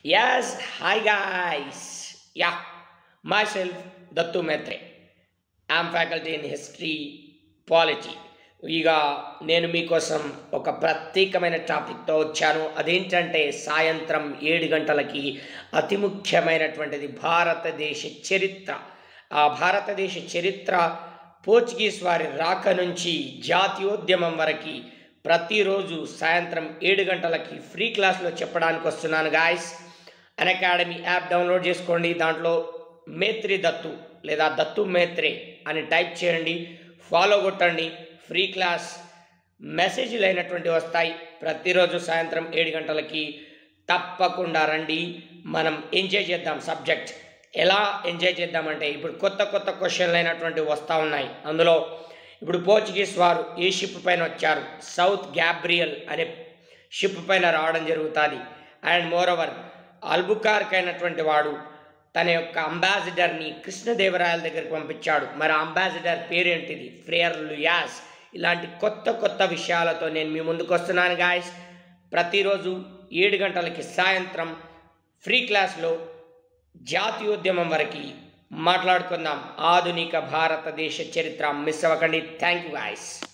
Yes, hi guys. Yeah, myself Dattu Maitre. I'm faculty in history, polity. ఇక నేను మీకోసం ఒక ప్రత్యేకమైన టాపిక్తో వచ్చాను అదేంటంటే సాయంత్రం ఏడు గంటలకి అతి ముఖ్యమైనటువంటిది భారతదేశ చరిత్ర ఆ భారతదేశ చరిత్ర పోర్చుగీస్ వారి రాక నుంచి జాతీయోద్యమం వరకు ప్రతిరోజు సాయంత్రం ఏడు గంటలకి ఫ్రీ క్లాస్లో చెప్పడానికి వస్తున్నాను guys Unacademy app download చేసుకోండి దాంట్లో మేత్రి దత్తు లేదా దత్తు మేత్రే అని టైప్ చేయండి ఫాలో కొట్టండి ఫ్రీ క్లాస్ మెసేజ్లు అయినటువంటి వస్తాయి ప్రతిరోజు సాయంత్రం ఏడు గంటలకి తప్పకుండా రండి మనం ఎంజాయ్ చేద్దాం సబ్జెక్ట్ ఎలా ఎంజాయ్ చేద్దామంటే ఇప్పుడు కొత్త కొత్త క్వశ్చన్లు అయినటువంటి వస్తూ ఉన్నాయి అందులో ఇప్పుడు పోర్చుగీస్ వారు ఏ షిప్ పైన వచ్చారు సౌత్ గ్యాబ్రియల్ అనే షిప్ పైన రావడం జరుగుతుంది అండ్ మోరవర్ అల్బుకార్క్ అయినటువంటి వాడు తన యొక్క అంబాసిడర్ని కృష్ణదేవరాయల దగ్గరికి పంపించాడు మరి అంబాసిడర్ పేరేంటిది ఫ్రేయర్ లుయాస్ ఇలాంటి కొత్త కొత్త విషయాలతో నేను మీ ముందుకు వస్తున్నాను గాయస్ ప్రతిరోజు ఏడు గంటలకి సాయంత్రం ఫ్రీ క్లాస్లో జాతీయోద్యమం వరకు మాట్లాడుకుందాం ఆధునిక భారతదేశ చరిత్ర మిస్ అవ్వకండి థ్యాంక్ యూ గాయస్